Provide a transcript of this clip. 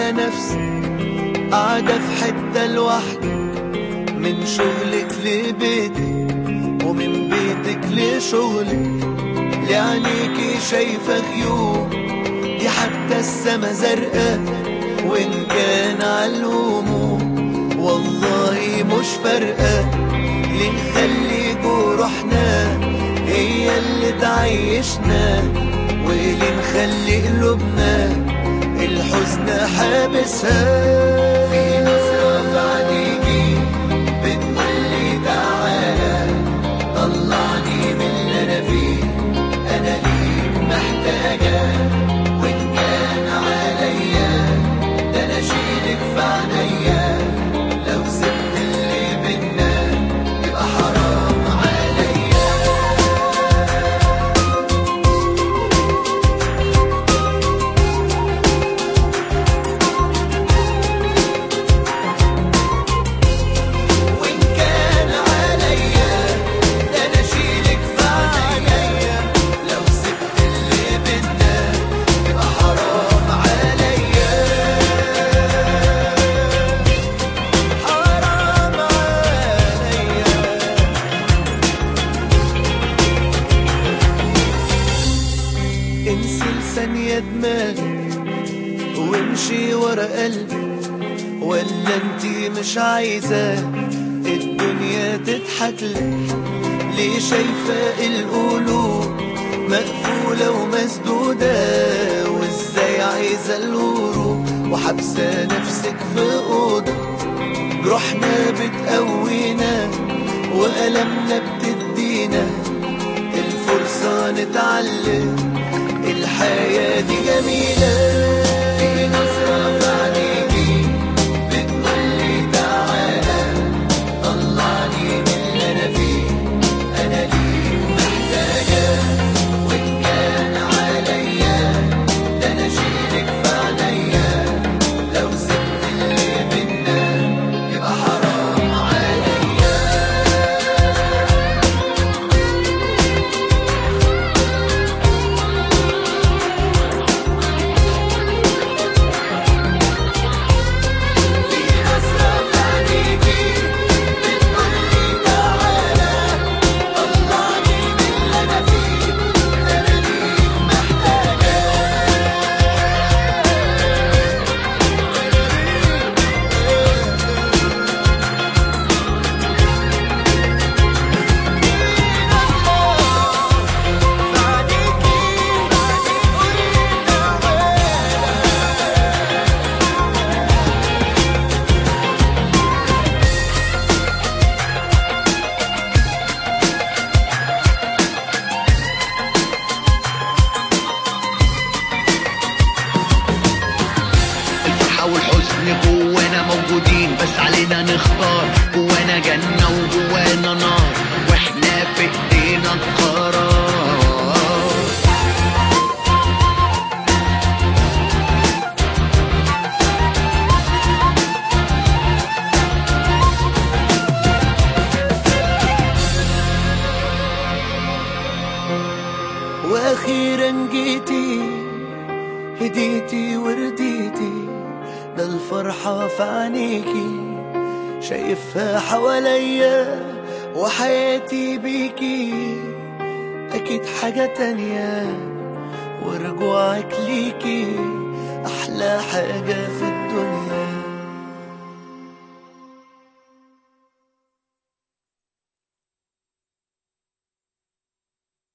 على نفسك قاعدة في حتة لوحدك من شغلك لبيتك ومن بيتك لشغلك لعينيكي شايفة غيوم دي حتى السما زرقاء وإن كان عالهموم والله مش فارقة ليه نخلي جروحنا هي اللي تعيشنا وليه نخلي قلوبنا الحزن حابسها في نظرة في عينيكي بتقولي تعالى طلعني من اللي انا فيه انا ليك محتاجة وان كان عليا ده انا اشيلك في عينيا لو سبت اللي بينا يبقى حرام عليا وإن كان عليا ده أنا أشيلك في عينيا لو سبت اللي بينا يبقى حرام عليا حرام عليا انسي لثانية دماغك وامشي ورا قلبك ولا انتي مش عايزة الدنيا تضحك لك ليه شايفة القلوب مقفولة ومسدودة وازاي عايزة الهروب وحابسة نفسك في أوضة جروحنا بتقوينا وألمنا بتدينا الفرصة نتعلم الحياة دي جميلة في نظرة في عينيكي بتقولي تعالى طلعني من اللي أنا فيه أنا ليك محتاجة وإن كان عليا ده أنا أشيلك في عينيا لو سبت اللي بينا يبقى حرام عليا في نظرة في عينيكي بتقولي تعالى طلعني من اللي أنا فيه أنا ليك محتاجة في عينيكي بتقولي تعالى الفرحة والحزن جوانا موجودين بس علينا نختار جوانا جنة وجوانا نار واحنا في ايدينا القرار واخيرا جيتي هديتي ورديتي ده الفرحة في عينيكي شايفها حواليا وحياتي بيكي أكيد حاجة تانية ورجوعك ليكي أحلى حاجة